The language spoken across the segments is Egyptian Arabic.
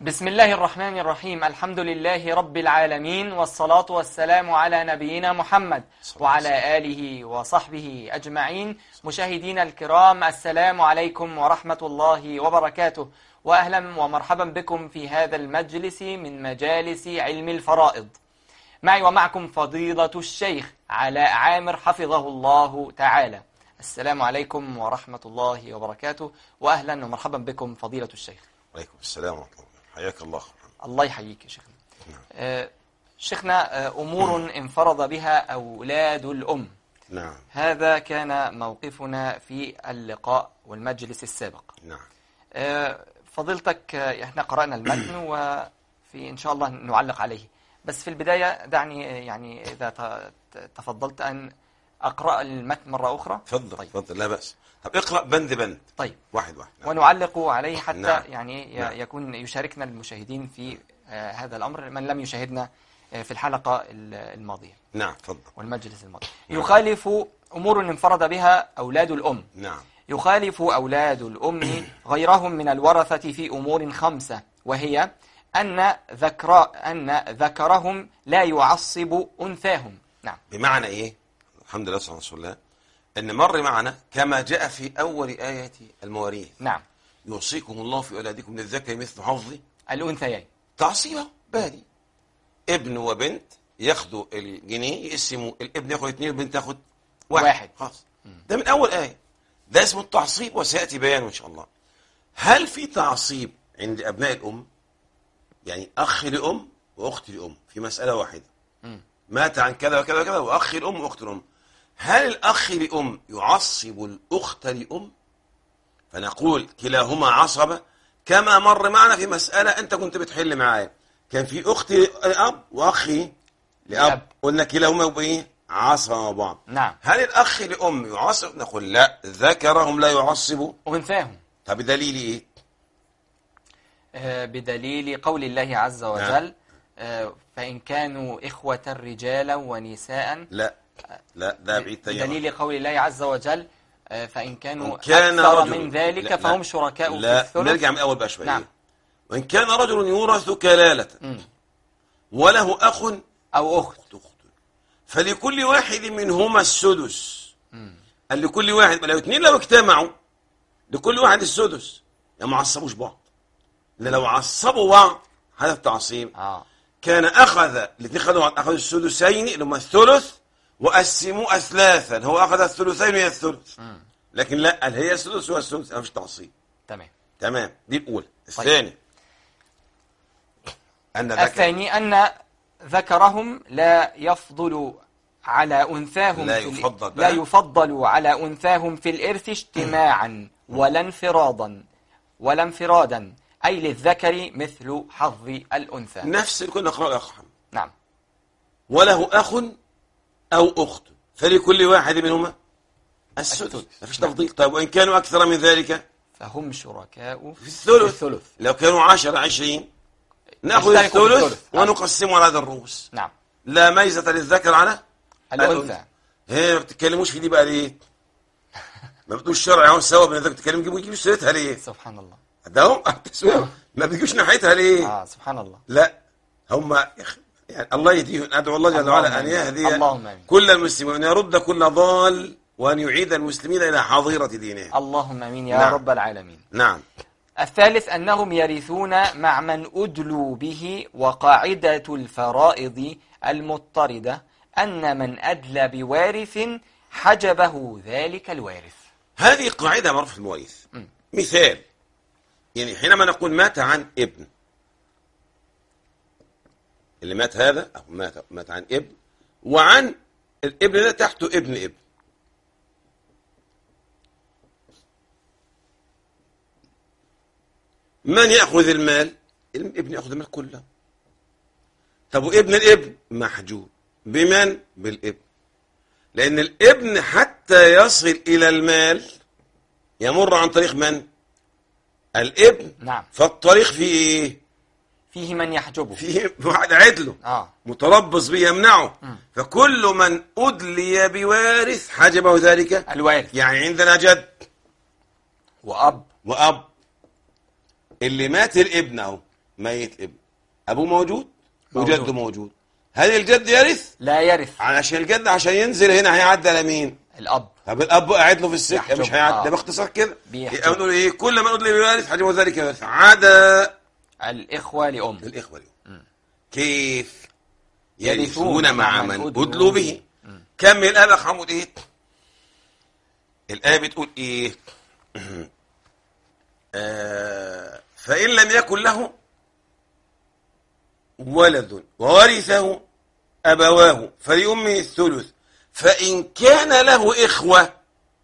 بسم الله الرحمن الرحيم الحمد لله رب العالمين والصلاة والسلام على نبينا محمد وعلى آله وصحبه أجمعين مشاهدينا الكرام السلام عليكم ورحمة الله وبركاته وأهلا ومرحبا بكم في هذا المجلس من مجالس علم الفرائض معي ومعكم فضيلة الشيخ علاء عامر حفظه الله تعالى السلام عليكم ورحمة الله وبركاته وأهلا ومرحبا بكم فضيلة الشيخ عليكم السلام ورحمة الله حياك الله الله يحييك يا شيخنا آه، شيخنا آه، أمور انفرض بها أولاد الأم نعم هذا كان موقفنا في اللقاء والمجلس السابق نعم آه، فضيلتك آه، احنا قرأنا المتن وفي إن شاء الله نعلق عليه بس في البداية دعني آه، يعني إذا ت- ت- تفضلت أن أقرأ المتن مرة أخرى تفضل طيب. تفضل لا بأس طب اقرأ بند بند طيب واحد واحد نعم. ونعلق عليه حتى نعم. يعني ي- نعم. يكون يشاركنا المشاهدين في آه، هذا الأمر من لم يشاهدنا آه، في الحلقة ال- الماضية نعم تفضل والمجلس الماضي يخالف أمور انفرد بها أولاد الأم نعم يخالف أولاد الأم غيرهم من الورثة في أمور خمسة وهي أن ذكر أن ذكرهم لا يعصب أنثاهم نعم بمعنى ايه الحمد لله صلى الله عليه وسلم ان مر معنا كما جاء في اول آية المواريث نعم يوصيكم الله في اولادكم للذكر مثل حظ الأنثيين تعصيبه بادي ابن وبنت ياخدوا الجنيه يقسموا الابن ياخد اثنين والبنت تاخد واحد, واحد. خلاص ده من اول آية ده اسمه التعصيب وسيأتي بيانه ان شاء الله هل في تعصيب عند ابناء الام يعني اخ لام واخت لام في مسألة واحدة مم. مات عن كذا وكذا وكذا واخ الام واخت الام هل الاخ لام يعصب الاخت لام فنقول كلاهما عصبة كما مر معنا في مسألة انت كنت بتحل معايا كان في اخت لاب واخي لأب. لاب قلنا كلاهما يبقى ايه عصبة مع بعض نعم هل الاخ لام يعصب نقول لا ذكرهم لا يعصب أنثاهم طب دليل ايه آه، بدليل قول الله عز وجل آه، فإن كانوا إخوة رجالا ونساء لا لا ده بعيد تيار بدليل قول الله عز وجل آه، فإن كانوا إن كان أكثر رجل من ذلك لا، فهم لا. شركاء لا في الثلث نرجع من الاول بقى شويه نعم. وان كان رجل يورث كلاله مم. وله اخ أو أخت اخت فلكل واحد منهما السدس قال لكل واحد لو اثنين لو اجتمعوا لكل واحد السدس يعني ما عصبوش بعض لأن لو عصبوا بعض هذا التعصيب آه كان اخذ الاثنين خدوا اخذوا السدسين اللي هم الثلث وقسموا اثلاثا هو اخذ الثلثين وهي الثلث لكن لا قال هي السدس والثلث ما فيش تعصيب تمام تمام دي الاولى الثاني ان ذكر الثاني أن ذكرهم لا يفضل على أنثاهم لا في ال- يفضل لا بقى. يفضل على أنثاهم في الإرث اجتماعا ولا انفرادا ولا انفرادا أي للذكر مثل حظ الأنثى نفس اللي كنا نقرأه يا أخ محمد نعم وله أخ أو أخت فلكل واحد منهما السدس السدس. ما فيش تفضيل طيب وإن كانوا أكثر من ذلك فهم شركاء في الثلث, في الثلث. لو كانوا عشر عشرين نأخذ يشتركوا في الثلث الثلث. آه. ونقسمه على هذا الرؤوس نعم لا ميزة للذكر على الأنثى هي ما بتتكلموش في دي بقى ليه؟ ما بتقولش الشرع اهو سوا بين الذكر تتكلم يجيبوا يجيبوا سيرتها ليه؟ سبحان الله ده هم التسوية ما بتجيبوش ناحيتها ليه؟ آه سبحان الله لا هم يعني الله يهديهم ادعو الله جل اللهم وعلا ان آمين. يهدي اللهم آمين. كل المسلمين وان يرد كل ضال وان يعيد المسلمين الى حظيره دينهم اللهم امين يا نعم. رب العالمين نعم الثالث أنهم يرثون مع من أدلوا به وقاعدة الفرائض المضطردة أن من أدلى بوارث حجبه ذلك الوارث هذه قاعده معروفه في المواريث مم. مثال يعني حينما نقول مات عن ابن اللي مات هذا أو مات مات عن ابن وعن الابن ده تحته ابن ابن من يأخذ المال الابن يأخذ المال كله طب وابن الابن محجوب بمن بالابن لأن الابن حتى يصل إلى المال يمر عن طريق من الابن نعم فالطريق فيه ايه فيه من يحجبه فيه واحد عدله آه متربص به يمنعه مم. فكل من أدلي بوارث حجبه ذلك الوارث يعني عندنا جد وأب وأب اللي مات الابن اهو ميت ابن ابوه موجود موجود. وجده موجود هل الجد يرث لا يرث علشان الجد عشان ينزل هنا هيعدي على مين الأب طب الاب قاعد له في السكه يحجب. مش هيعدي آه. ده باختصار كده بيحجب. يبقى نقول ايه كل ما نقول يوارث حاجه وذلك يورث عدا الإخوة لأم الاخوه اليوم كيف يرثون يرثون مع من أدلوا ادلوا به كمل الآية يا أخ حمود ايه الآية بتقول ايه آه فإن لم يكن له ولد وورثه أبواه فلأمه الثلث فإن كان له إخوة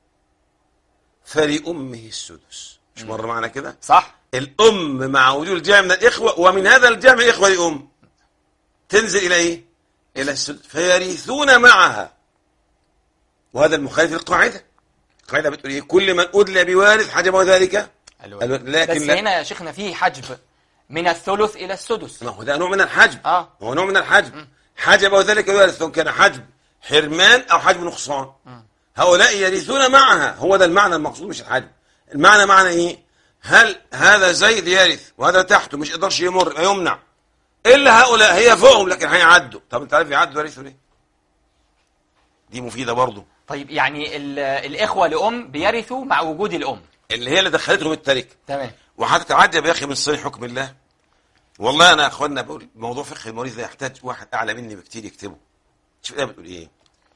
فلأمه السدس مش مرة معنا كده صح الأم مع وجود الجمع من الإخوة ومن هذا الجمع إخوة لأم تنزل إلى إيه؟ إلى السدس فيرثون معها وهذا المخالف للقاعدة القاعدة بتقول إيه؟ كل من أدلى بوارث حجبه ذلك الولد. الولد. لكن بس لا- هنا يا شيخنا فيه حجب من الثلث إلى السدس ما هو ده نوع من الحجب آه. هو نوع من الحجب حجبه ذلك الوارث سواء كان حجب حرمان أو حجب نقصان هؤلاء يرثون معها هو ده المعنى المقصود مش الحجب المعنى معنى إيه؟ هل هذا زيد يرث وهذا تحته مش يقدرش يمر يبقى يمنع إلا هؤلاء هي فوقهم لكن هيعدوا طب أنت عارف يعدوا يرثوا ليه؟ دي مفيدة برضه طيب يعني ال- الإخوة لأم بيرثوا مع وجود الأم اللي هي اللي دخلتهم التركه تمام وهتتعجب يا اخي من صنع حكم الله والله انا يا اخوانا بقول موضوع فقه المواريث ده يحتاج واحد اعلى مني بكتير يكتبه شوف الايه بتقول ايه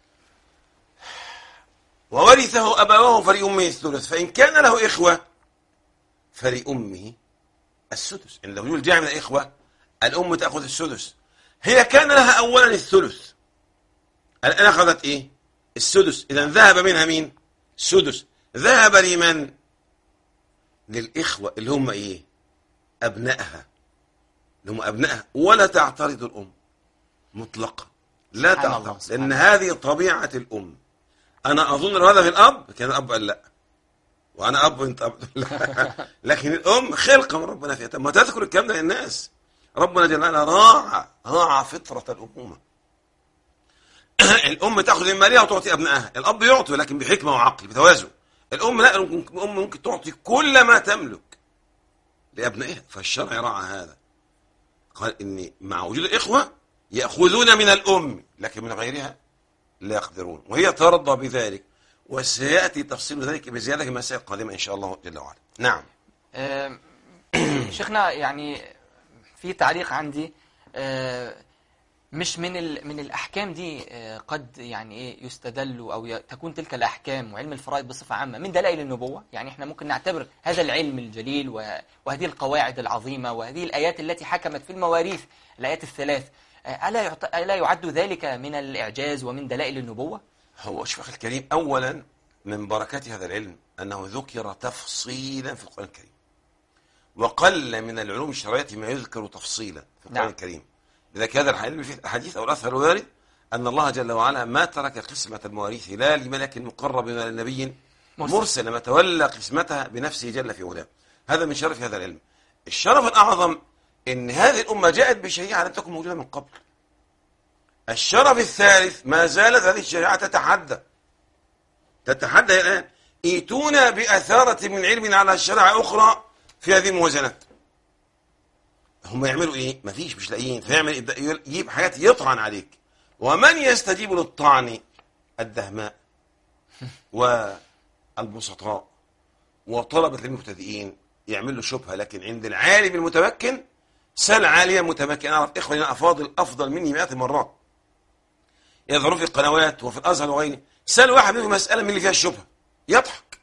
وورثه ابواه فلامه الثلث فان كان له اخوه فلامه السدس ان لو الجامع من الاخوه الام تاخذ السدس هي كان لها اولا الثلث الان اخذت ايه السدس اذا ذهب منها مين السدس ذهب لمن للإخوة اللي هم إيه أبنائها اللي هم أبنائها ولا تعترض الأم مطلقا لا سبحان الله، تعترض سبحان لأن هذه طبيعة الأم أنا أظن أن هذا في الأب كان الأب قال لا وأنا أب وأنت أب لا لكن الأم خلقة من ربنا فيها طب ما تذكر الكلام ده للناس ربنا جل وعلا راعى راعى فطرة الأمومة الأم تأخذ من مالها وتعطي أبنائها الأب يعطي لكن بحكمة وعقل بتوازن الأم لا ممكن الأم ممكن تعطي كل ما تملك لأبنائها فالشرع راعى هذا قال إن مع وجود الإخوة يأخذون من الأم لكن من غيرها لا يقدرون وهي ترضى بذلك وسيأتي تفصيل ذلك بزيادة في المسائل القادمة إن شاء الله جل وعلا نعم آم، شيخنا يعني في تعليق عندي آه، مش من ال- من الاحكام دي آه، قد يعني ايه يستدل او ي- تكون تلك الاحكام وعلم الفرائض بصفه عامه من دلائل النبوه يعني احنا ممكن نعتبر هذا العلم الجليل و- وهذه القواعد العظيمه وهذه الايات التي حكمت في المواريث الايات الثلاث آه، الا يعت- الا يعد ذلك من الاعجاز ومن دلائل النبوه هو شيخ الكريم أولا من بركات هذا العلم أنه ذكر تفصيلا في القرآن الكريم وقل من العلوم الشرعية ما يذكر تفصيلا في القرآن نعم. الكريم لذلك هذا العلم في الحديث أو الأثر الوارد أن الله جل وعلا ما ترك قسمة المواريث لا لملك مقرب ولا لنبي مرسل. مرسل لما تولى قسمتها بنفسه جل في علاه هذا من شرف هذا العلم الشرف الأعظم أن هذه الأمة جاءت بشريعة لم تكن موجودة من قبل الشرف الثالث ما زالت هذه الشريعة تتحدى تتحدى الآن ايتونا بأثارة من علم على شريعة أخرى في هذه الموازنات هم يعملوا ايه مفيش مش لاقيين فيعمل يبدأ يجيب حاجات يطعن عليك ومن يستجيب للطعن الدهماء والبسطاء وطلبة المبتدئين يعمل له شبهة لكن عند العالم المتمكن سل عاليا متمكن أنا أعرف إخواني أفاضل أفضل مني مئات المرات يظهرون في القنوات وفي الأزهر وغيره سأل واحد منهم مسألة من اللي فيها الشبهة يضحك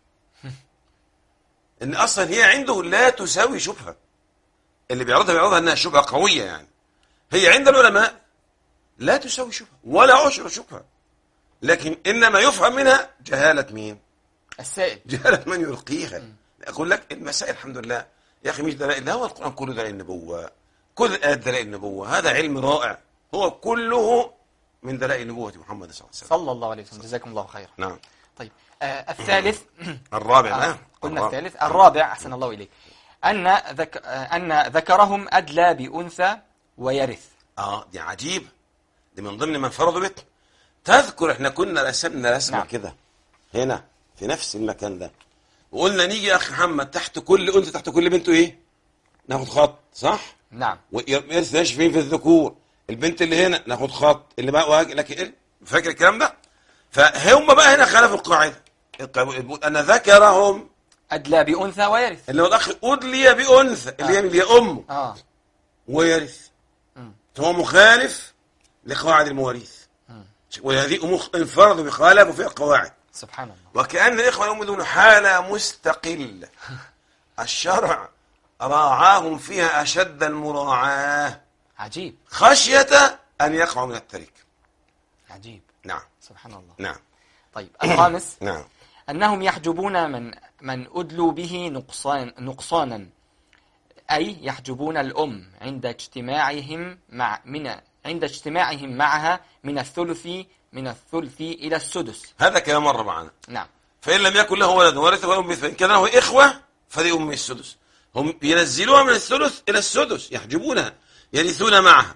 إن أصلا هي عنده لا تساوي شبهة اللي بيعرضها بيعرضها إنها شبهة قوية يعني هي عند العلماء لا تساوي شبهة ولا عشر شبهة لكن إنما يفهم منها جهالة مين السائل جهالة من يلقيها أقول لك المسائل الحمد لله يا أخي مش دلائل ده هو القرآن كله دلائل النبوة كل الآيات دلائل النبوة هذا علم رائع هو كله من دلائل نبوة محمد صلى الله عليه وسلم صلى الله عليه وسلم جزاكم الله خيرا نعم طيب آه الثالث الرابع آه، نعم قلنا الرابع. الثالث الرابع أحسن الله إليك أن ذك... آه، أن ذكرهم أدلى بأنثى ويرث اه دي عجيب دي من ضمن من فرضوا بيت تذكر احنا كنا رسمنا رسمه نعم. كده هنا في نفس المكان ده وقلنا نيجي يا اخي محمد تحت كل انثى تحت كل بنت ايه ناخد خط صح نعم وإرث ماشي فين في الذكور البنت اللي هنا ناخد خط اللي بقى واجه لكن إيه؟ فاكر الكلام ده فهم بقى هنا خالفوا القاعده القاعدة بيقول ان ذكرهم أدلى بأنثى ويرث اللي هو الاخ ادلي بانثى اللي هي اللي هي امه آه ويرث مم. فهو مخالف لقواعد المواريث وهذه امور انفردوا بخالفوا فيها القواعد سبحان الله وكأن الإخوة الأم دول حالة مستقلة الشرع راعاهم فيها أشد المراعاة عجيب خشية أن يقعوا من التركة عجيب نعم سبحان الله نعم طيب الخامس نعم أنهم يحجبون من من أدلوا به نقصان نقصانا أي يحجبون الأم عند اجتماعهم مع من عند اجتماعهم معها من الثلث من الثلث إلى السدس هذا كلام مر معنا نعم فإن لم يكن له ولد ورث ولهم مثل فإن كان له إخوة فلأمه السدس هم ينزلوها من الثلث إلى السدس يحجبونها يرثون معها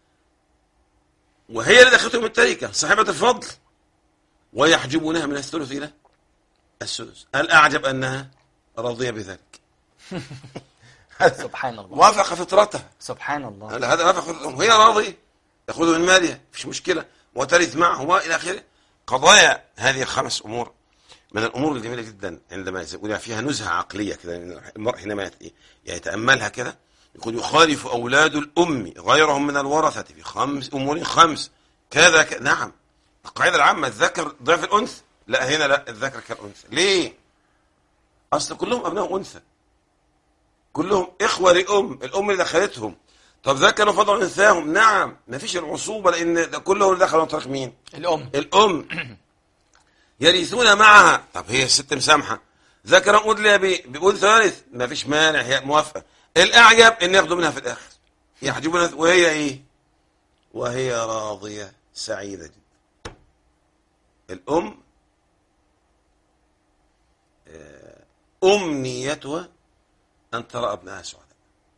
وهي اللي دخلتهم التركة صاحبة الفضل ويحجبونها من الثلث إلى السدس الأعجب أنها راضية بذلك سبحان الله وافق فطرتها سبحان الله هذا وافق فطرتها وهي راضية تأخذ من مالها مفيش مشكلة وترث معه وإلى آخره قضايا هذه الخمس أمور من الأمور الجميلة جدا عندما يقول فيها نزهة عقلية كده المرء حينما يت- يتأملها كده يقول يخالف أولاد الأم غيرهم من الورثة في خمس أمور خمس كذا ك... نعم القاعدة العامة الذكر ضعف الأنثى لا هنا لا الذكر كالأنثى ليه؟ أصل كلهم أبناء أنثى كلهم إخوة لأم الأم اللي دخلتهم طب ذكروا فضل أنثاهم نعم ما فيش العصوبة لأن ده كله اللي دخلوا عن طريق مين؟ الأم الأم يرثون معها طب هي الست مسامحة ذكر أدلي ب- بأنثى ثالث ما فيش مانع هي موافقة الأعجب إن ياخدوا منها في الآخر يحجبونها وهي إيه وهي راضية سعيدة جدا الأم آه، أمنيتها أن ترى أبنائها سعداء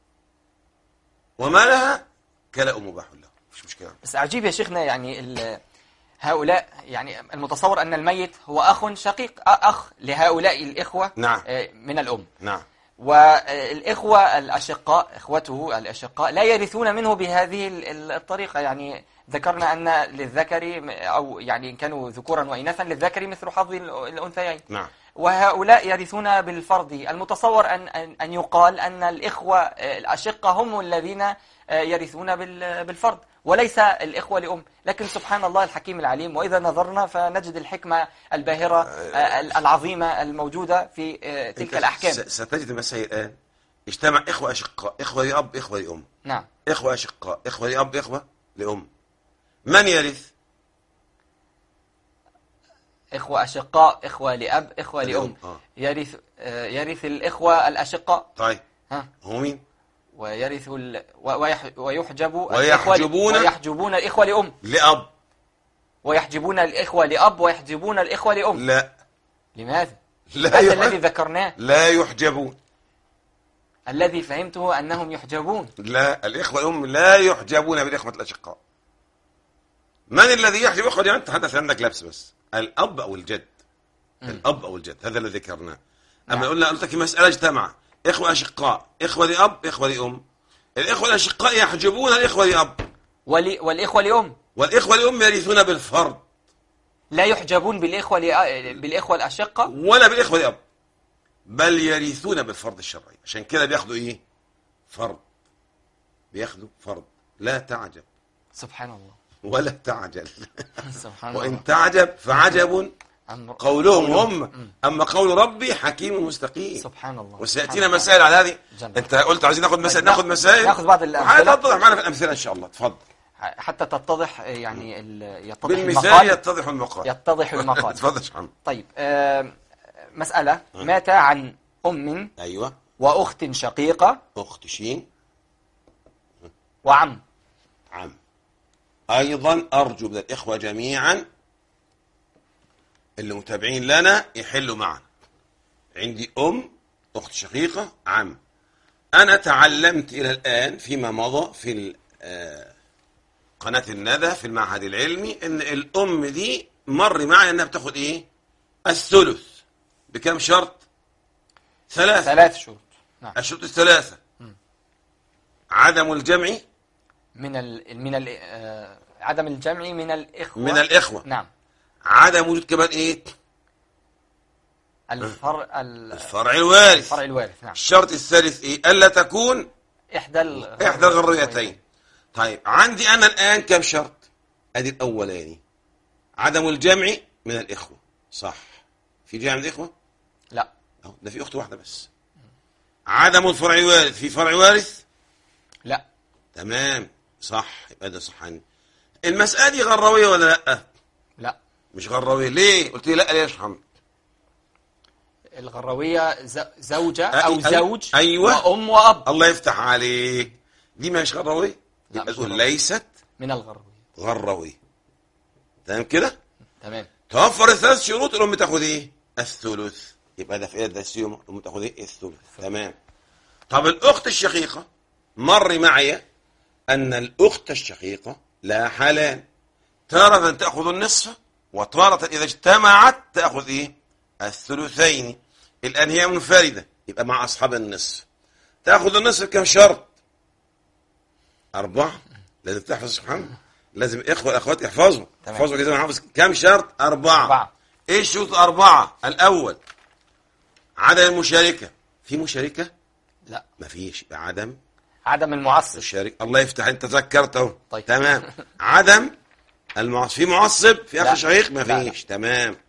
وما لها كلا مباح له مش مشكلة بس عجيب يا شيخنا يعني ال- هؤلاء يعني المتصور أن الميت هو أخ شقيق أ- أخ لهؤلاء الإخوة نعم. آه، من الأم نعم والإخوة الأشقاء إخوته الأشقاء لا يرثون منه بهذه ال- ال- الطريقة يعني ذكرنا أن للذكر م- أو يعني إن كانوا ذكورا وإناثا للذكر مثل حظ ال- الأنثيين نعم وهؤلاء يرثون بالفرض المتصور أن أن أن يقال أن الإخوة آه، الأشقة هم الذين آه، يرثون بال- بالفرض وليس الإخوة لأم لكن سبحان الله الحكيم العليم وإذا نظرنا فنجد الحكمة الباهرة آه، العظيمة الموجودة في آه، تلك أنت الأحكام س- ستجد المسائل الآن اجتمع إخوة أشقاء إخوة لأب إخوة لأم نعم إخوة أشقاء إخوة لأب إخوة لأم من يرث إخوة أشقاء إخوة لأب إخوة لأم، لأم آه. يرث آه، يرث الإخوة الأشقاء طيب ها هو مين ويرث ال... و- ويح... ويحجب ويحجبون- الإخوة... ويحجبون الإخوة لأم لأب ويحجبون الإخوة لأب ويحجبون الإخوة لأم لا لماذا؟ لا هذا يح- الذي ذكرناه لا يحجبون الذي فهمته أنهم يحجبون لا الإخوة الأم لا يحجبون بالإخوة الأشقاء من الذي يحجب إخوة دي أنت حدث عندك لبس بس الأب أو الجد الأب أو الجد هذا الذي ذكرناه أما نعم. قلنا قلت لك مسألة اجتمع إخوة أشقاء إخوة لأب إخوة لأم الإخوة الأشقاء يحجبون الإخوة لأب ول... والإخوة لأم والإخوة لأم يرثون بالفرض لا يحجبون بالإخوة لأ... بالإخوة الأشقة ولا بالإخوة لأب بل يرثون بالفرض الشرعي عشان كده بياخدوا إيه فرض بياخدوا فرض لا تعجب سبحان الله ولا تعجل سبحان الله وإن تعجب فعجب أمر... قولهم هم أما قول ربي حكيم مستقيم سبحان الله وسيأتينا سبحان مسائل على هذه جنة. أنت قلت عايزين ناخد مسائل طيب، ناخد مسائل ناخد بعض الأمثلة. هتتضح معنا في الأمثلة إن شاء الله تفضل الله. حتى تتضح يعني ال... يتضح بالمثال المقال يتضح المقال يتضح المقال تفضل يا شيخ محمد. طيب آه... مسألة مات عن أم أيوة وأخت شقيقة أخت شين وعم عم أيضا أرجو من الإخوة جميعا اللي متابعين لنا يحلوا معنا عندي أم أخت شقيقة عم أنا تعلمت إلى الآن فيما مضى في ال- آه، قناة الندى في المعهد العلمي إن الأم دي مر معي إنها بتاخد إيه الثلث بكم شرط ثلاثة ثلاث شروط نعم الشروط الثلاثة عدم الجمع من ال من ال آه، عدم الجمع من الإخوة من الإخوة نعم عدم وجود كمان إيه الفرع ال- الفرع الوارث الفرع الوارث نعم الشرط الثالث إيه ألا تكون إحدى ال- إحدى الغريتين طيب عندي أنا الآن كم شرط أدي الأولاني عدم الجمع من الإخوة صح في جمع من الإخوة لا أهو ده في أخت واحدة بس عدم الفرع الوارث في فرع وارث لا تمام صح يبقى ده صح عندي المسألة دي غروية ولا لأ لا مش غروية ليه قلت لي لأ ليه يا شيخ محمد الغروية ز- زوجة أي- أو أي- زوج أيوة. وأم وأب الله يفتح عليك دي مش غروية لا، يبقى مش تقول غروية. ليست من الغروية غروية تمام كده تمام توفر الثلاث شروط الأم تاخد إيه الثلث يبقى ده في إيه ده السيوم الأم تاخد إيه الثلث تمام طب الأخت الشقيقة مر معي أن الأخت الشقيقة لا حالان تارة تأخذ النصف وتارة إذا اجتمعت تأخذ إيه الثلثين الآن هي منفردة يبقى مع أصحاب النصف تأخذ النصف كم شرط أربعة لازم تحفظ سبحان لازم إخوة الأخوات يحفظوا تمام. يحفظوا كده حافظ كم شرط أربعة أربعة. إيه الشروط الأربعة الأول عدم المشاركة في مشاركة لا ما فيش يبقى عدم عدم المعصب الشريك الله يفتح انت تذكرت اهو طيب. تمام عدم المعصب في معصب في لا. اخ شقيق ما لا، لا. فيش تمام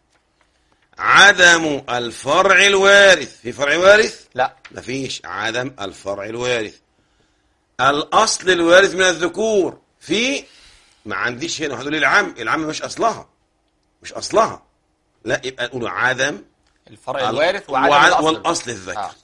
عدم الفرع الوارث في فرع وارث لا ما فيش عدم الفرع الوارث الاصل الوارث من الذكور في ما عنديش هنا هتقول لي العم العم مش اصلها مش اصلها لا يبقى نقول عدم الفرع الوارث وعدم وع- الأصل والاصل الذكر آه.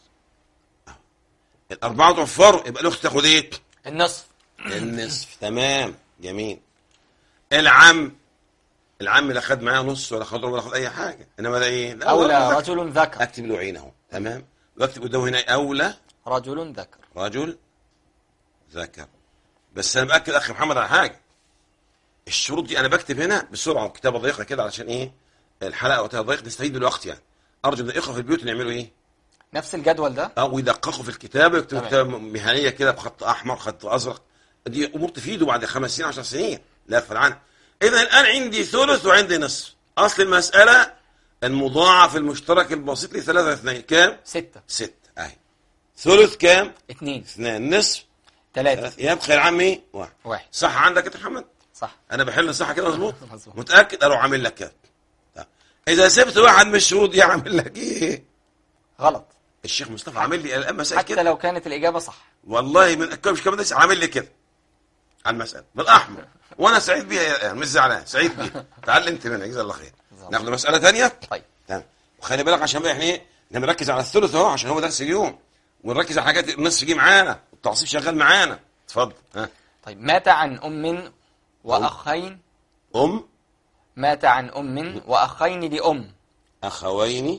الاربعه توفروا يبقى الاخت تاخد ايه النصف النصف تمام جميل العم العم لا خد معاه نص ولا خد ربع ولا خد اي حاجه انما ده ايه ده أولى ذكر. رجل ذكر اكتب له عين اهو تمام واكتب قدامه هنا اولى رجل ذكر رجل ذكر بس انا باكد اخي محمد على حاجه الشروط دي انا بكتب هنا بسرعه وكتابه ضيقه كده علشان ايه الحلقه وقتها ضيق نستفيد بالوقت يعني ارجو من الاخوه في البيوت اللي يعملوا ايه نفس الجدول ده او يدققوا في الكتابه يكتبوا تمام. كتابه مهنيه كده بخط احمر خط ازرق دي امور تفيده بعد خمس سنين عشر سنين لا يغفل عنها اذا الان عندي ثلث وعندي نصف اصل المساله المضاعف المشترك البسيط لثلاثة اثنين كام؟ ستة ستة اهي ثلث كام؟ اثنين اثنين نصف ثلاثة ثلاث يبقى العم ايه؟ واحد واحد صح عندك يا محمد؟ صح انا بحل صح كده مظبوط؟ مظبوط. متاكد اروح عامل لك كده طيب. اذا سبت واحد من الشروط يعمل لك ايه؟ غلط الشيخ مصطفى عامل لي الان مسائل حتى كده لو كانت الإجابة صح والله من أكبر مش كمان ده عامل لي كده على المسألة بالأحمر وأنا سعيد بيها يعني مش زعلان سعيد بيها تعلمت منها جزاه الله خير ناخد مسألة ثانية طيب تمام وخلي بالك عشان بقى احنا ايه احنا بنركز على الثلث اهو عشان هو درس اليوم ونركز على حاجات النصف جه معانا والتعصيب شغال معانا اتفضل ها طيب مات عن أم وأخين أم مات عن أم وأخين لأم أخوين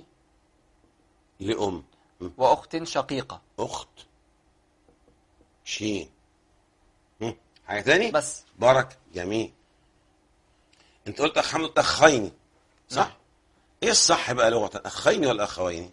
لأم م. وأخت شقيقة أخت شين م. حاجة تاني بس بارك جميل انت قلت اخ حمد اخين صح نعم. ايه الصح بقى لغه اخين ولا اخوين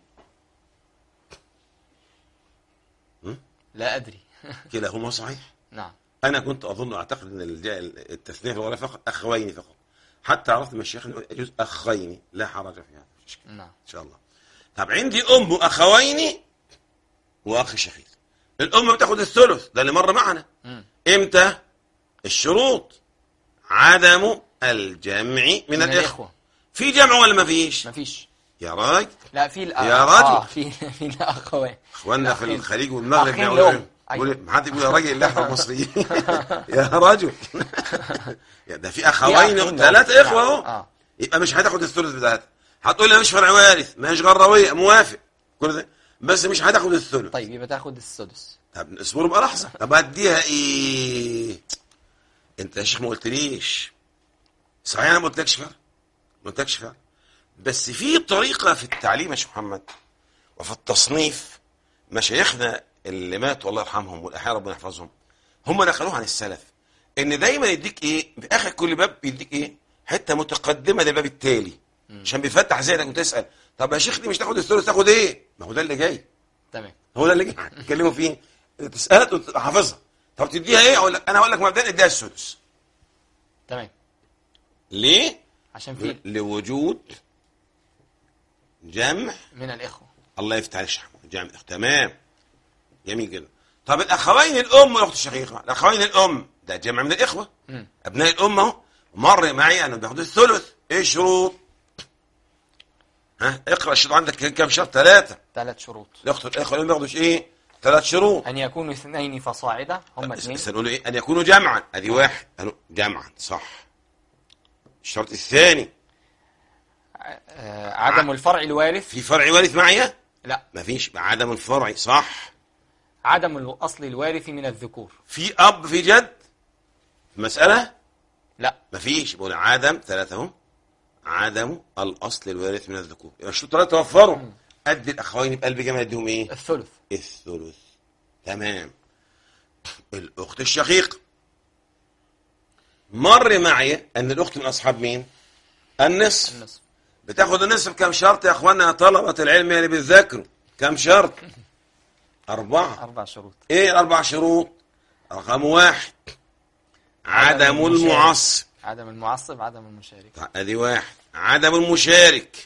لا أدري كلاهما صحيح نعم انا كنت اظن اعتقد ان الجاء التثنيه في الغلاء فقط اخوين فقط حتى عرفت من الشيخ انه يجوز اخين لا حرج في هذا مش إشكال. نعم ان شاء الله طب عندي ام اخوين واخ شقيق الام بتاخد الثلث ده اللي مر معنا مم. امتى الشروط عدم الجمع من, من الاخوه الإخوة في جمع ولا ما فيش مفيش يا راجل لا في الأخ يا رجل. آه في في الأخوين اخواننا في الأخين. الخليج والمغرب أخين يقولوا لهم. إيه؟ أيوة. يقول ما حد يقول يا راجل الا احنا المصريين يا رجل يا ده في اخوين أخين ثلاثة لهم. اخوه اهو آه. يبقى مش هتاخد الثلث بتاعتها هتقول لي مش فرع وارث مش غرويه موافق كل ده بس مش هتاخد الثلث طيب يبقى تاخد السدس طب اصبروا بقى لحظه طب اديها ايه انت يا شيخ ما قلتليش صحيح انا ما قلتلكش فرق ما قلتلكش فرق بس في طريقه في التعليم يا شيخ محمد وفي التصنيف مشايخنا اللي ماتوا الله يرحمهم والاحياء ربنا يحفظهم هم نقلوها عن السلف ان دايما يديك ايه في اخر كل باب بيديك ايه حته متقدمه للباب التالي عشان بيفتح ذهنك وتسال طب يا شيخ دي مش تاخد الثلث تاخد ايه ما هو ده اللي جاي تمام هو ده اللي جاي نتكلموا فيه تسالت وتبقى حافظها طب تديها ايه اقول لك انا هقول لك مبدئيا اديها السدس تمام ليه عشان في لوجود جمع من الإخوة الله يفتح عليك شحمه جمع تمام جميل جدا طب الاخوين الام والاخت الشقيقه الاخوين الام ده جمع من الاخوه مم. ابناء الام اهو مر معي انه بياخدوا الثلث ايه الشروط ها اقرا الشروط عندك كم شرط ثلاثه ثلاث شروط الاخت الاخوه الام بياخدوا ايه ثلاث شروط أن يكونوا اثنين فصاعدا هم اثنين بس نقول ايه ان يكونوا جمعا ادي واحد قالوا جمعا صح الشرط الثاني آه، عدم الفرع الوارث في فرع وارث معي لا ما فيش عدم الفرع صح عدم الأصل الوارث من الذكور في اب في جد مساله لا ما فيش بقول عدم ثلاثة هم عدم الأصل الوارث من الذكور يبقى الشروط ثلاثة توفروا أدي الأخوين بقلب جمع اديهم إيه؟ الثلث الثلث تمام الأخت الشقيق مر معي أن الأخت من أصحاب مين؟ النصف النصف بتاخد النصف كم شرط يا أخوانا يا طلبة العلم اللي بتذاكروا كم شرط؟ أربعة أربع شروط إيه الأربع شروط؟ رقم واحد عدم المشارك. المعصب عدم المعصب عدم المشارك طيب، ادي واحد عدم المشارك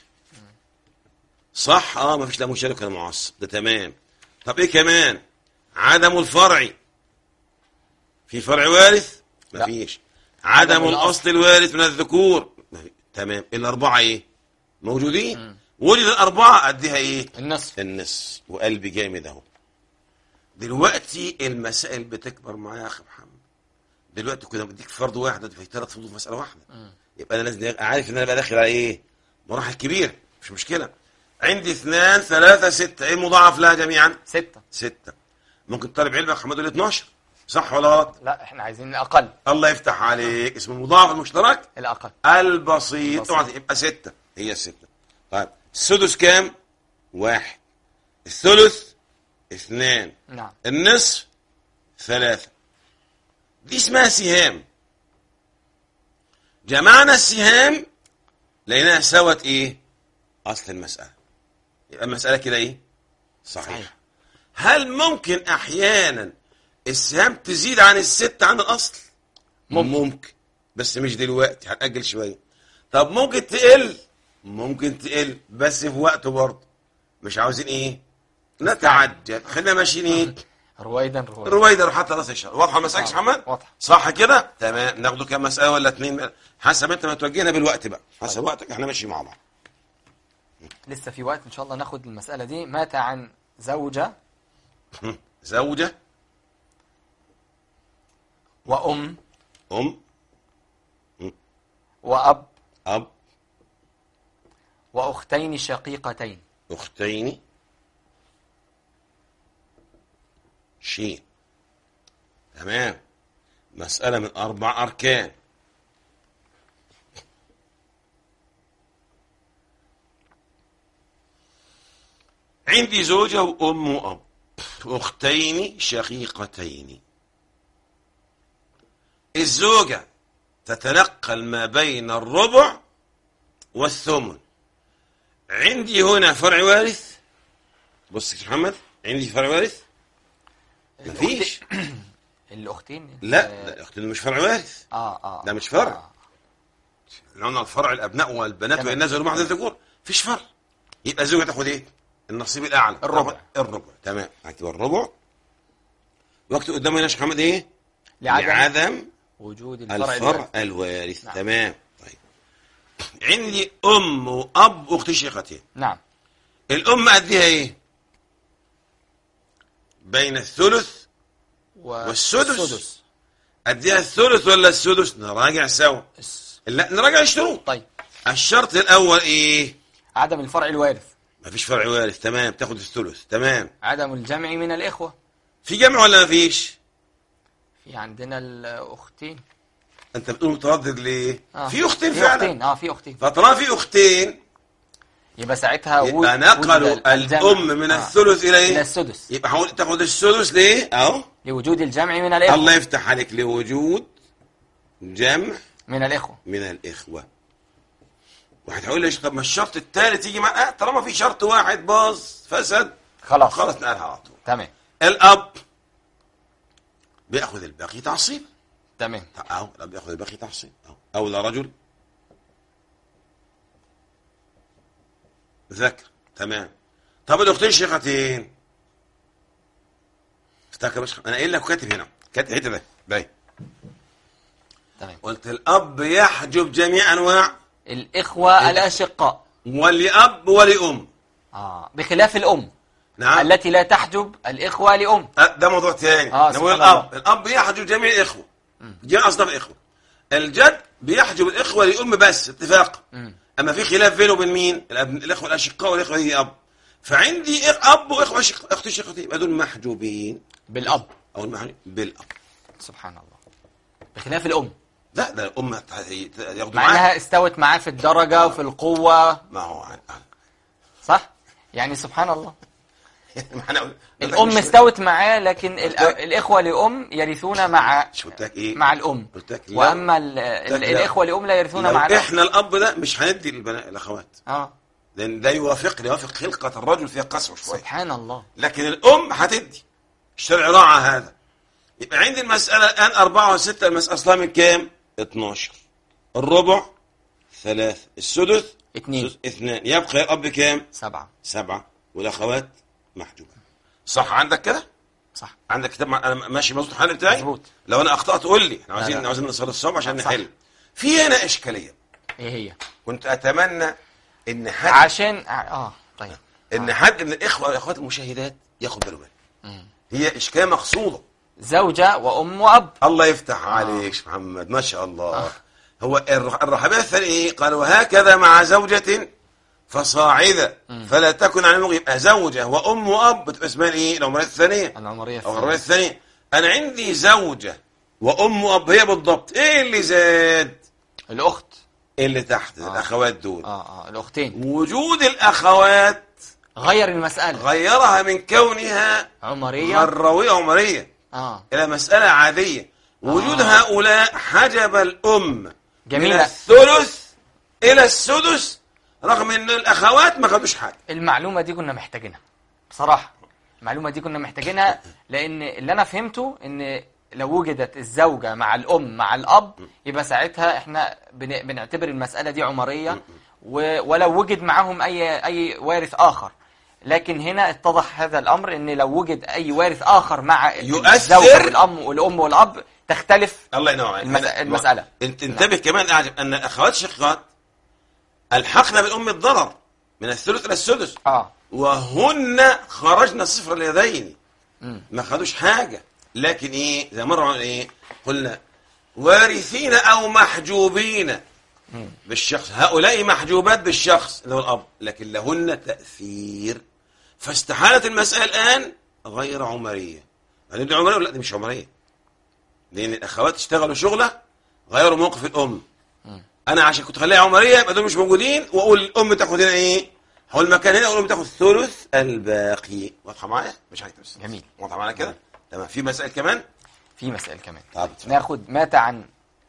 صح اه ما فيش لا مشارك ولا معصب ده تمام طب ايه كمان عدم الفرع في فرع وارث ما لا. فيش عدم عدم الأصل. الاصل الوارث من الذكور ما في. تمام الاربعه ايه موجودين وجد الاربعه اديها ايه النصف النصف وقلبي جامد اهو دلوقتي المسائل بتكبر معايا يا اخي محمد دلوقتي كنا بديك فرض واحد في ثلاث فروض في مساله واحده يبقى انا لازم أبقى عارف ان انا بقى داخل على ايه مراحل كبيره مش مشكله عندي اثنان ثلاثه سته ايه المضاعف لها جميعا ستة سته ممكن طالب علم يا أخي محمد يقول 12 صح ولا غلط لا احنا عايزين الأقل الله يفتح عليك اسم المضاعف المشترك الأقل البسيط بسيط. اوعى يبقى ستة هي الستة طيب السدس كام واحد الثلث اثنان نعم النصف ثلاثة دي اسمها سهام جمعنا السهام لقيناها سوت ايه اصل المسألة يبقى المسألة كده ايه صحيح صحيح. هل ممكن احيانا السهام تزيد عن الست عن الاصل ممكن. ممكن بس مش دلوقتي هتأجل شوية طب ممكن تقل ممكن تقل بس في وقته برضه مش عاوزين ايه نتعجل خلينا ماشيين ايه رويدا رويدا رويدا حتى راس الشهر واضحه المسألة يا محمد واضحة. صح كده تمام ناخده كام مسألة ولا اتنين حسب انت ما توجهنا بالوقت بقى حسب وقتك احنا ماشي مع بعض لسه في وقت إن شاء الله ناخد المسألة دي مات عن زوجة زوجة وأم ام وأب اب وأختين شقيقتين اختين شين تمام مسألة من أربع أركان عندي زوجة وأم وأب أختين شقيقتين الزوجة تتنقل ما بين الربع والثمن عندي هنا فرع وارث بص يا محمد عندي فرع وارث مفيش الأختين لا آه، ده الاختين مش فرع وارث آه آه ده مش فرع. آه. قلنا الفرع الابناء والبنات تمام. وان نزلوا بعض الذكور فيش فرع يبقى الزوجه تاخد ايه النصيب الاعلى الربع. تاخد الربع تمام هكتب الربع واكتب قدامي هنا يا شيخ محمد ايه لعدم لعدم وجود الفرع الفرع الوارث. الوارث نعم. تمام طيب عندي ام واب واخت شيختين نعم الام اديها ايه بين الثلث و- والسدس. السدس اديها الثلث ولا السدس نراجع سوا الس- لا نراجع الشروط طيب الشرط الاول ايه عدم الفرع الوارث مفيش فرع وارث تمام تاخد الثلث تمام عدم الجمع من الإخوة في جمع ولا مفيش في عندنا الأختين انت بتقول متردد ليه آه. في اختين في فعلا أختين اه في أختين فطالما في اختين يبقى ساعتها وجود- يبقى نقلوا وجود الجمع. الام من آه. الثلث الى إلى ايه السدس يبقى حاول تاخد السدس ليه اهو لوجود الجمع من الإخوة الله يفتح عليك لوجود جمع من الإخوة من الإخوة واحد هيقول لي طب ما الشرط الثالث يجي مع آه طالما في شرط واحد باظ فسد خلاص خلاص نقلها على طول تمام الأب بياخذ الباقي تعصيب تمام اهو الاب بياخذ الباقي تعصيب اهو اولى رجل ذكر تمام طب الاختين شقتين افتكر بس انا قايل لك كاتب هنا كاتب الحته ده باين تمام قلت الاب يحجب جميع انواع الإخوة الأشقاء ولأب ولأم آه بخلاف الأم نعم التي لا تحجب الإخوة لأم أه، ده موضوع تاني آه، نقول سبحان الاب الاب يحجب جميع الاخوه جميع اصناف الاخوه الجد بيحجب الاخوه لام بس اتفاق مم. اما في خلاف بينه وبين مين الأب... الاخوه الاشقاء والاخوه هي اب فعندي إخ- اب واخوه شق... اخت شقتين يبقى دول محجوبين بالأب او المحجوب بالاب سبحان الله بخلاف الأم لا ده الام هت- ياخدوا مع معاه أنها استوت معاه في الدرجة وفي القوة ما هو عن- عن- صح؟ يعني سبحان الله ما أنا- الأم مش- استوت معاه لكن ال- الإخوة لأم يرثون مع مش قلت لك ايه مع الأم قلت لك لا. وأما ال- ال- لا. الإخوة لأم لا يرثون لو مع الأم احنا الاب ده مش هندي البنات الاخوات آه لان ده يوافق يوافق خلقه الرجل فيها قسوه شويه سبحان الله لكن الأم هتدي الشرع راعى هذا يبقى عندي المسألة الآن أربعة وستة المسألة أصلها من كام؟ 12 الربع ثلاثة السدس اتنين. سدس- اثنان يبقى الأب كام؟ سبعة سبعة والأخوات محجوبة صح عندك كده؟ صح عندك كتاب مع- أنا ماشي مظبوط الحل بتاعي؟ مظبوط. لو أنا أخطأت قول لي احنا لا، عايزين لا. عايزين نصل الصوم عشان صح. نحل في هنا إشكالية إيه هي؟ كنت أتمنى إن حد عشان آه طيب إن حد من الإخوة والأخوات المشاهدات ياخد باله منها مم. هي إشكالية مقصودة زوجة وأم وأب الله يفتح عليك شيخ محمد ما شاء الله هو الرح- الرحبية الثانية ايه قال وهكذا مع زوجة فصاعدة فلا تكن على المغ يبقى زوجة وأم وأب تبقى اسمها ايه العمرية الثانية العمرية أو العمرية الثانية أنا عندي زوجة وأم وأب هي بالضبط ايه اللي زاد الأخت اللي تحت الأخوات دول آه آه الأختين وجود الأخوات غير المسألة غيرها من كونها عمرية غروية عمرية آه إلى مسألة عادية وجود آه. هؤلاء حجب الأم من جميلة. الثلث إلى السدس رغم أن الأخوات ما خدوش حاجة المعلومة دي كنا محتاجينها بصراحة المعلومة دي كنا محتاجينها لأن اللي أنا فهمته إن لو وجدت الزوجة مع الأم مع الأب يبقى ساعتها إحنا بن- بنعتبر المسألة دي عمرية و- ولو وجد معاهم أي أي وارث آخر لكن هنا اتضح هذا الأمر إن لو وجد أي وارث آخر مع يؤثر. الزوجة والأم والأم والأب تختلف الله ينور عليك المس- أنا- المسألة. انت انتبه كمان أعجب أن الأخوات شقات ألحقنا بالأم الضرر من الثلث إلى السدس آه وهن خرجنا صفر اليدين مم. ما خدوش حاجة لكن ايه زي مرة قلنا ايه قلنا وارثين او محجوبين بالشخص هؤلاء محجوبات بالشخص اللي هو الاب لكن لهن تأثير فاستحالت المسألة الآن غير عمرية يعني دي عمرية ولا لا دي مش عمرية لأن الأخوات اشتغلوا شغلة غيروا موقف الأم أنا عشان كنت خليها عمرية يبقى دول مش موجودين وأقول الأم تاخد هنا إيه هو المكان هنا أقول الأم تاخد ثلث الباقي واضحة معايا مش هكتب جميل. واضحة معانا كده تمام في مسائل كمان في مسائل كمان طب اتفضل. ناخد مات عن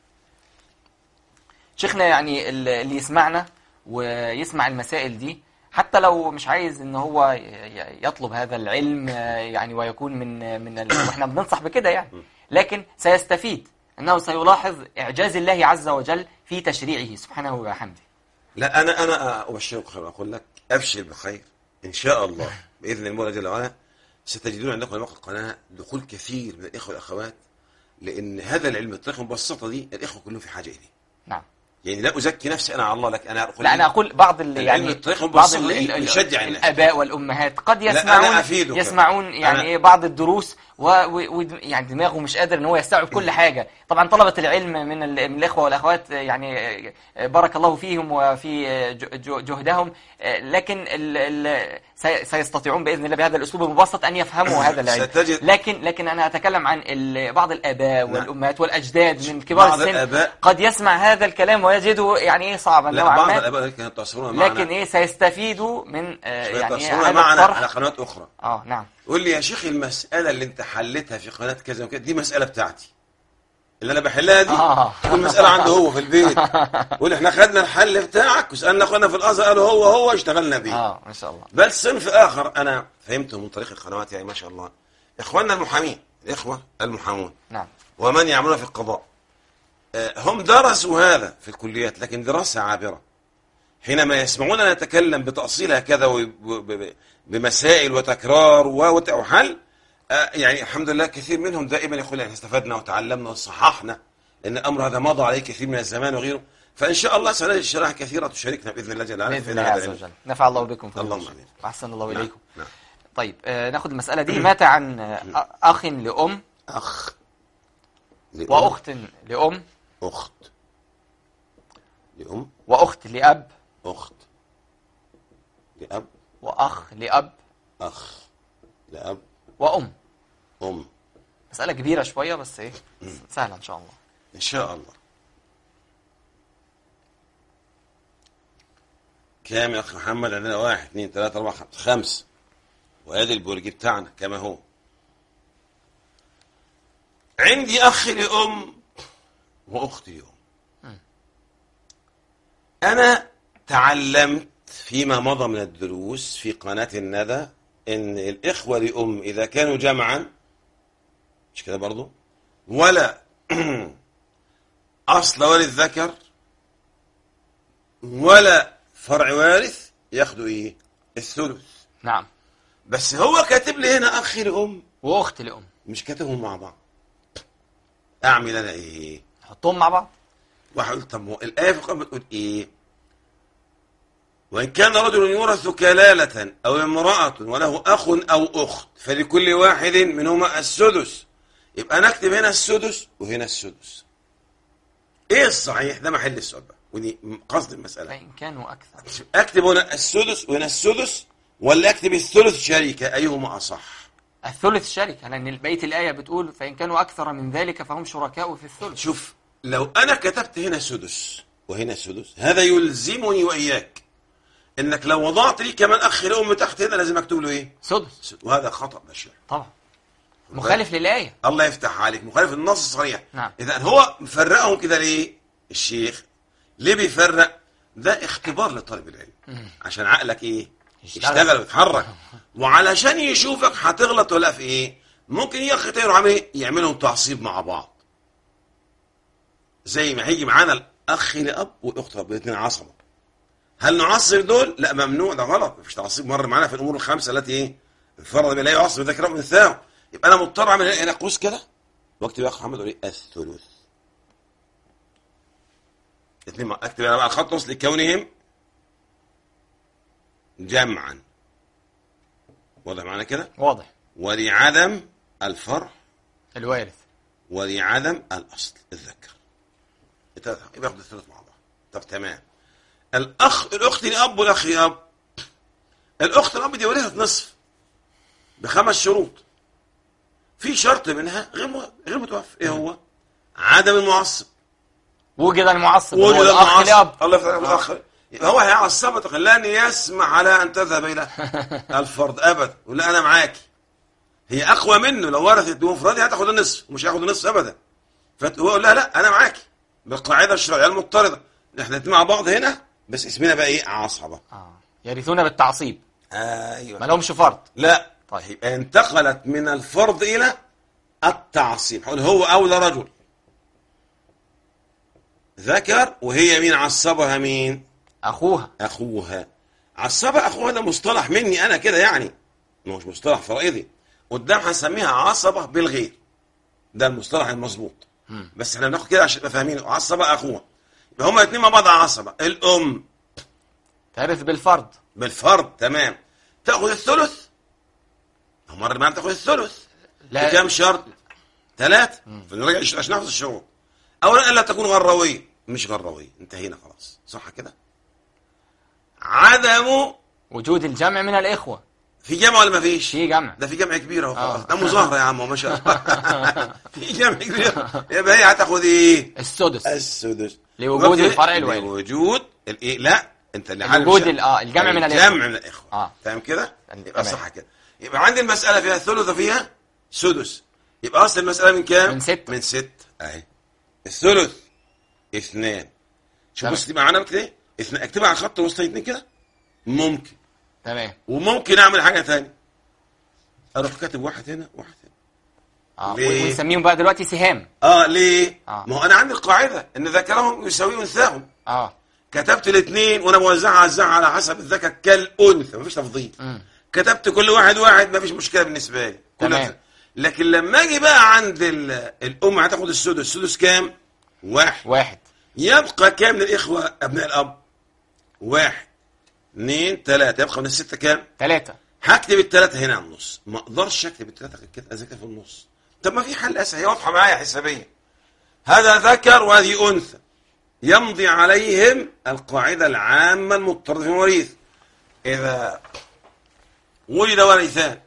شيخنا يعني ال- اللي يسمعنا ويسمع المسائل دي حتى لو مش عايز ان هو ي- ي- يطلب هذا العلم آه، يعني ويكون من من ال... واحنا بننصح بكده يعني لكن سيستفيد انه سيلاحظ اعجاز الله عز وجل في تشريعه سبحانه وبحمده لا انا انا ابشرك خير اقول لك ابشر بخير ان شاء الله باذن المولى جل وعلا ستجدون عندكم على موقع القناه دخول كثير من الاخوه والاخوات لان هذا العلم الطريقه المبسطه دي الاخوه كلهم في حاجه اليه نعم يعني لا ازكي نفسي انا على الله لك انا اقول لا انا اقول بعض ال العلم يعني الطريقة بعض المبسطة ال- دي ال- ال- بيشجع الناس. الاباء والامهات قد أنا يسمعون أفيدك. يسمعون يعني أنا- ايه بعض الدروس و و و يعني دماغه مش قادر ان هو يستوعب كل حاجه طبعا طلبه العلم من, ال- من الاخوه والاخوات يعني آه، بارك الله فيهم وفي آه، ج- ج- جهدهم آه، لكن ال ال سي- سيستطيعون باذن الله بهذا الاسلوب المبسط ان يفهموا هذا العلم ستجد- لكن لكن انا اتكلم عن ال- بعض الاباء والامهات والاجداد من كبار بعض السن الآباء- قد يسمع هذا الكلام ويجده يعني ايه صعبا لا نوعا بعض ما الاباء كانوا يتواصلون معنا لكن ايه سيستفيدوا من آه يعني إيه يتواصلون هذا معنا الطرح على قنوات اخرى اه نعم قول لي يا شيخ المساله اللي انت حلتها في قناه كذا وكذا دي مساله بتاعتي اللي انا بحلها دي آه. تكون مساله عنده هو في البيت قول احنا خدنا الحل بتاعك وسالنا اخوانا في الازهر قالوا هو هو اشتغلنا بيه اه ما شاء الله بل صنف اخر انا فهمته من طريق القنوات يعني ما شاء الله اخواننا المحامين الإخوة المحامون نعم ومن يعملون في القضاء آه، هم درسوا هذا في الكليات لكن دراسة عابرة حينما يسمعوننا نتكلم بتأصيل هكذا وب- ب- بمسائل وتكرار و- وت- وحل آه، يعني الحمد لله كثير منهم دائما يقول يعني استفدنا وتعلمنا وصححنا لأن الأمر هذا مضى عليه كثير من الزمان وغيره فإن شاء الله سنجد شرائح كثيرة تشاركنا بإذن الله جل وعلا بإذن في الله هذا عز العلم. وجل نفع الله بكم في اللهم الوجه. آمين. وأحسن الله نعم، إليكم نعم. طيب آه، ناخد المسألة دي مات عن آه، أخ لأم أخ لأم. وأخت لأم أخت لأم وأخت لأب أخت لأب وأخ لأب أخ لأب وأم أم مسألة كبيرة شوية بس إيه سهلة إن شاء الله إن شاء الله كام يا أخ محمد عندنا واحد اثنين ثلاثة أربعة خمسة خمس وادي البرج بتاعنا كما هو عندي أخ لأم وأخت لأم أنا تعلمت فيما مضى من الدروس في قناة الندى إن الإخوة لأم إذا كانوا جمعا مش كده برضو ولا أصل وارث ذكر ولا فرع وارث ياخدوا إيه الثلث نعم بس هو كاتب لي هنا أخي لأم وأخت لأم مش كاتبهم مع بعض أعمل أنا إيه نحطهم مع بعض وهقول طب ما هو الآية في القرآن بتقول إيه وإن كان رجل يورث كلالة أو امرأة وله أخ أو أخت فلكل واحد منهما السدس يبقى نكتب هنا السدس وهنا السدس إيه الصحيح ده محل السؤال بقى ودي قصد المسألة فإن كانوا أكثر أكتب هنا السدس وهنا السدس ولا أكتب الثلث شريكة أيهما أصح الثلث شركة لأن بقية الآية بتقول فإن كانوا أكثر من ذلك فهم شركاء في الثلث شوف لو انا كتبت هنا سدس وهنا سدس هذا يلزمني واياك انك لو وضعت لي كمان اخ لام تحت هنا لازم اكتب له ايه سدس وهذا خطا بشع طبعا مخالف للآية الله يفتح عليك مخالف النص صريح نعم. اذا هو مفرقهم كده ليه الشيخ ليه بيفرق ده اختبار لطالب العلم عشان عقلك ايه يشتغل. يشتغل ويتحرك وعلشان يشوفك هتغلط ولا في ايه ممكن يا اخي تاني عامل ايه يعملهم تعصيب مع بعض زي ما هيجي معانا الاخ لاب والاخت لاب الاثنين عصبه هل نعصب دول لا ممنوع ده غلط مفيش تعصيب مر معانا في الامور الخمسه التي ايه انفرد بلا يعصب ذكر من ثاو يبقى انا مضطر اعمل هنا قوس كده واكتب يا اخ محمد اقول ايه الثلث اثنين مع- اكتب انا بقى الخط نص لكونهم جمعا واضح معانا كده واضح ولعدم الفرع الوارث ولعدم الاصل الذكر التلاتة يبقى ياخد الثلاث مع بعض طب تمام الاخ الاخت لاب والاخ لاب الاخت الاب دي ورثت نصف بخمس شروط في شرط منها غير مو- غير متوفر ايه هو عدم المعصب وجد المعصب هو وجد الأخ المعصب لأب الله يفتح عليك الاخ يبقى هو هيعصبك لن يسمح على ان تذهب الى الفرض ابدا ولا انا معاكي هي اقوى منه لو ورثت بمفردها هتاخد النصف ومش هياخد النصف ابدا فهو يقول لها لا انا معاكي بالقاعده الشرعيه المضطرده احنا الاتنين مع بعض هنا بس اسمنا بقى ايه عصبه آه. يرثون بالتعصيب ايوه ما لهمش فرض لا طيب. يبقى انتقلت من الفرض الى التعصيب هقول هو اولى رجل ذكر وهي مين عصبها مين أخوها اخوها عصبها اخوها ده مصطلح مني انا كده يعني مش مصطلح فرائضي قدام هنسميها عصبه بالغير ده المصطلح المظبوط بس احنا بناخد كده عشان نبقى فاهمين عصبه اخوها يبقى هما الاثنين مع بعض عصبه الام ترث بالفرض بالفرض تمام تاخذ الثلث مر معانا تاخذ الثلث لا بكام شرط ثلاث فنرجع عشان نحفظ الشروط اولا الا تكون غرويه مش غرويه انتهينا خلاص صح كده عدم وجود الجمع من الإخوة في جمع ولا ما فيش في جمع ده في جمع كبير اهو آه. خلاص ده مظاهره يا عم ما شاء الله في جمع كبير يبقى هي هتاخد ايه السدس السدس لوجود وفي- الفرع الوارث. لوجود الايه لا انت اللي لوجود عارف ال- آه، الجمع من الإخوة. الجمع من الاخوه آه. فاهم كده تمام. يبقى صح كده يبقى عندي المساله فيها ثلث وفيها سدس يبقى اصل المساله من كام من ستة. من ست اهي الثلث اثنان شوف تمام. بص دي معانا كده ايه اثنين اكتبها على خط وسط اثنين كده ممكن تمام وممكن اعمل حاجه ثانيه اروح كاتب واحد هنا واحد هنا اه ليه؟ ونسميهم بقى دلوقتي سهام اه ليه آه. ما هو انا عندي القاعده ان ذكرهم يساوي انثاهم اه كتبت الاثنين وانا موزعها اوزعها على حسب الذكر كالانثى مفيش تفضيل مم. كتبت كل واحد واحد مفيش مشكله بالنسبه لي كل تمام. واحد. لكن لما اجي بقى عند ال- الام هتاخد السدس السدس كام واحد واحد يبقى كام من الاخوه ابناء الاب واحد اثنين ثلاثه يبقى من السته كام ثلاثة هكتب الثلاثه هنا على النص ما اقدرش اكتب الثلاثه غير كده اذاكر في النص طب ما في حل اسهل هي واضحه معايا حسابيا هذا ذكر وهذه انثى يمضي عليهم القاعده العامه المضطرده في المواريث اذا ولد ورثان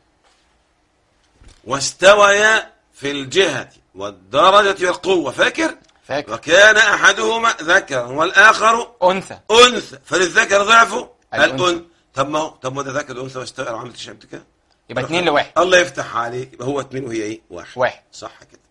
واستويا في الجهه والدرجه والقوه فاكر فاكر وكان احدهما ذكرا والآخر أنثى أنثى فللذكر ضعف الأنثى. الأنثى طب ما هو طب ما ده ذكر أنثى واستوى لو عملت شبت كده يبقى اتنين لواحد الله يفتح عليك يبقى هو اتنين وهي ايه؟ واحد واحد. صح كده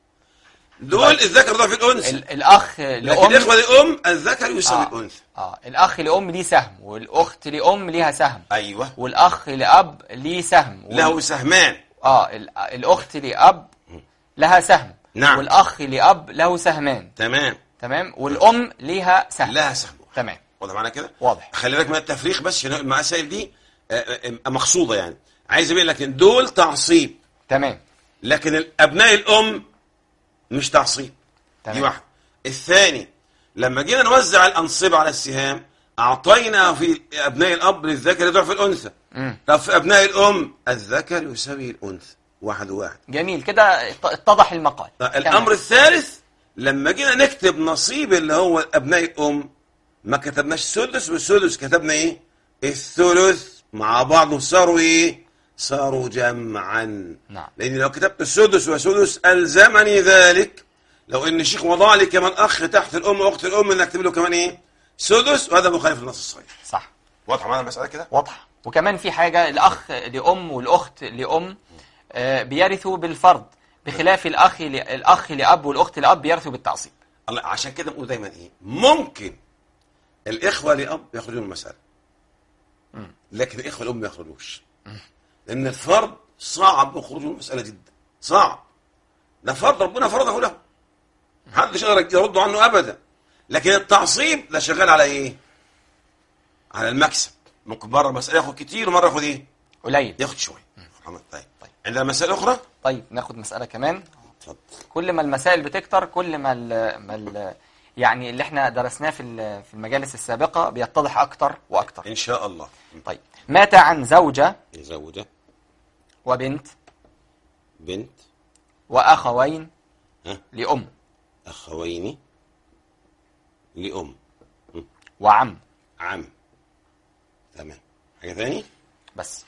دول الذكر ضعف الأنثى ال- الأخ لكن لأم الإخوة لأم الذكر يساوي آه. الأنثى اه الأخ لأم ليه سهم والأخت لأم ليها سهم أيوه والأخ لأب ليه سهم وال- له سهمان اه ال- الأخت لأب لها سهم نعم. والأخ لأب له سهمان تمام تمام والأم ليها سهم لها سهم تمام واضح معانا كده؟ واضح خلي بالك من التفريق بس عشان المسائل دي آه، آه، آه، مقصودة يعني عايز أقول لك إن دول تعصيب تمام لكن الابناء الام مش تعصيب دي تمام واحده الثاني لما جينا نوزع الانصبه على السهام اعطينا في ابناء الاب للذكر ضعف الانثى مم. طب في ابناء الام الذكر يساوي الانثى واحد وواحد جميل كده ات- اتضح المقال طب تمام. الامر الثالث لما جينا نكتب نصيب اللي هو ابناء الام ما كتبناش سدس والسدس كتبنا ايه الثلث مع بعض صاروا ايه صاروا جمعا نعم لان لو كتبت السدس وسدس الزمني ذلك لو ان الشيخ وضع لي كمان اخ تحت الام واخت الام ان اكتب له كمان ايه سدس وهذا مخالف للنص الصحيح صح واضحه معانا المساله كده واضحه وكمان في حاجة الأخ لأم والأخت لأم آه، بيرثوا بالفرض بخلاف الأخ ل- الأخ لأب والأخت لأب بيرثوا بالتعصيب الله عشان كده بنقول دايما ايه ممكن الاخوه لاب يخرجون من المساله لكن الاخوه الام ما يخرجوش لان الفرض صعب خروجه من المساله جدا صعب ده فرض ربنا فرضه له محدش يقدر يرد عنه ابدا لكن التعصيب ده شغال على ايه على المكسب ممكن مره مساله ياخد كتير ومره ياخد ايه قليل ياخد شويه سبحان الله. طيب طيب عندنا مسائل اخرى طيب ناخد مسألة كمان اتفضل كل ما المسائل بتكتر كل ما ال ما ال يعني اللي احنا درسناه في ال- في المجالس السابقة بيتضح أكتر وأكتر ان شاء الله طيب مات عن زوجة زوجه وبنت بنت وأخوين ها؟ لأم اخوين لام وعم عم تمام حاجه ثاني بس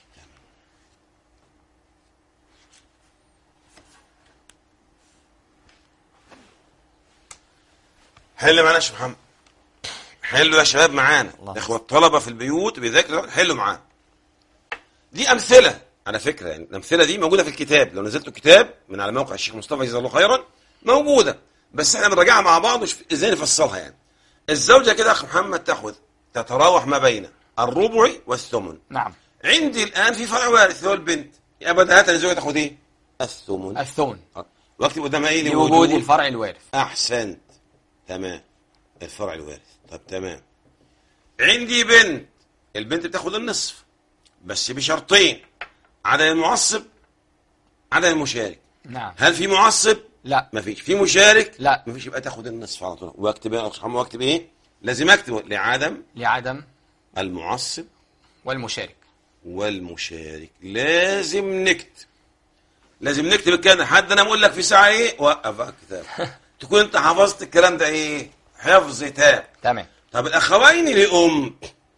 حل معانا يا شيخ محمد حلوا يا شباب معانا الله. اخوة الطلبة في البيوت بيذاكروا حلوا معانا دي أمثلة على فكرة يعني الأمثلة دي موجودة في الكتاب لو نزلتوا كتاب من على موقع الشيخ مصطفى جزاه الله خيرا موجودة بس احنا بنراجعها مع بعض وش ازاي نفصلها يعني الزوجة كده يا أخ محمد تاخذ تتراوح ما بين الربع والثمن نعم عندي الآن في فرع وارث هو البنت يبقى بدأت الزوجة تاخذ ايه؟ الثمن الثمن آه. واكتب قدامها ايه لوجود الفرع الوارث احسنت تمام الفرع الوارث طب تمام عندي بنت البنت بتاخد النصف بس بشرطين عدد المعصب عدد المشارك نعم هل في معصب لا مفيش في مشارك لا. مفيش يبقى تاخد النصف على طول واكتب ايه يا أخ محمد؟ واكتب ايه لازم اكتب لعدم لعدم المعصب والمشارك والمشارك لازم نكتب لازم نكتب الكلام ده حد انا بقول لك في ساعه ايه وقف بقى الكتاب تكون انت حفظت الكلام ده ايه حفظ تام تمام طب الاخوين لام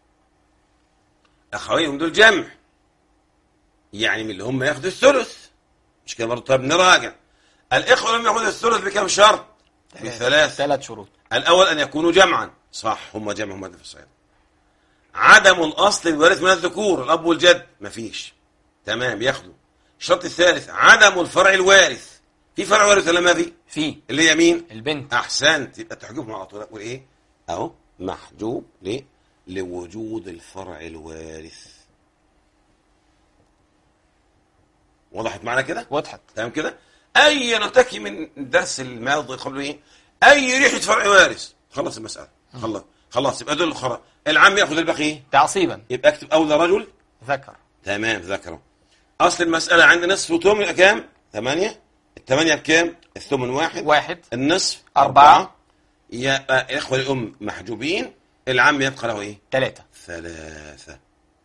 اخوين هم دول جمع يعني من اللي هم ياخدوا الثلث مش كده برضه طب نراجع الاخوه لم ياخدوا الثلث بكم شرط بثلاث ثلاث شروط الأول أن يكونوا جمعا صح هم جمع هم في الصحيح عدم الأصل الوارث من الذكور الأب والجد مفيش تمام ياخدوا الشرط الثالث عدم الفرع الوارث في فرع وارث ولا ما في في اللي هي مين البنت أحسنت يبقى تحجبهم على طول أقول إيه أهو محجوب ليه لوجود الفرع الوارث وضحت معنا كده وضحت تمام كده اي نتكي من الدرس الماضي قبل ايه اي ريحه فرع وارث خلص المساله خلص خلاص يبقى دول خلاص العم ياخذ الباقي ايه تعصيبا يبقى اكتب اولى رجل ذكر تمام ذكره اصل المساله عندي نصف وثمن يبقى كام ثمانية الثمانية بكام الثمن واحد واحد النصف أربعة. يبقى اخوة الام محجوبين العم يبقى له ايه ثلاثة ثلاثة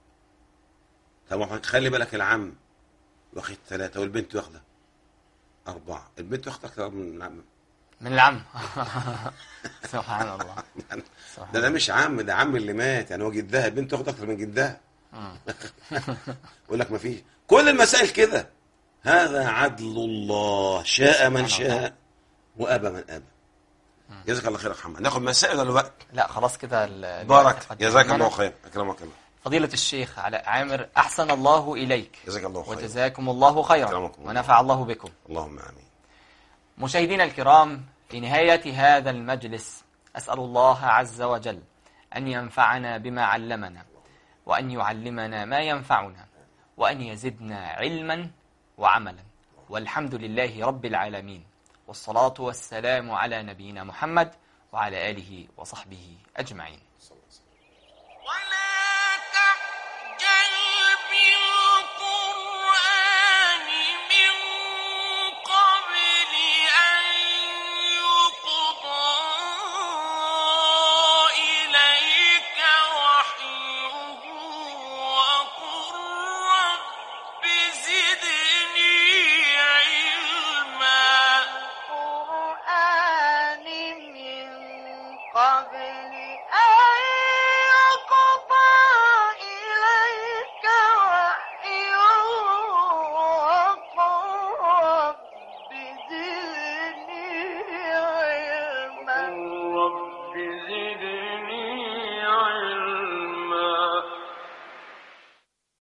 طبعا خلي بالك العم واخد ثلاثة والبنت واخدة أربعة البنت واخدة أكثر من العم من العم سبحان الله سبحان ده ده مش عم ده عم اللي مات يعني هو جدها البنت واخدة أكثر من جدها يقول لك ما فيش كل المسائل كده هذا عدل الله شاء من سبحان الله. شاء وأبى من أبى جزاك الله خير يا محمد ناخد مسائل ولا الوقت لا خلاص كده ال- بارك الوقت قد جزاك تمنى. الله خير أكرمك الله فضيلة الشيخ علاء عامر أحسن الله إليك جزاك الله خير وجزاكم الله خيرا أكرمكم الله. ونفع الله بكم اللهم آمين مشاهدينا الكرام في نهاية هذا المجلس أسأل الله عز وجل أن ينفعنا بما علمنا وأن يعلمنا ما ينفعنا وأن يزدنا علما وعملا والحمد لله رب العالمين والصلاة والسلام على نبينا محمد وعلى آله وصحبه أجمعين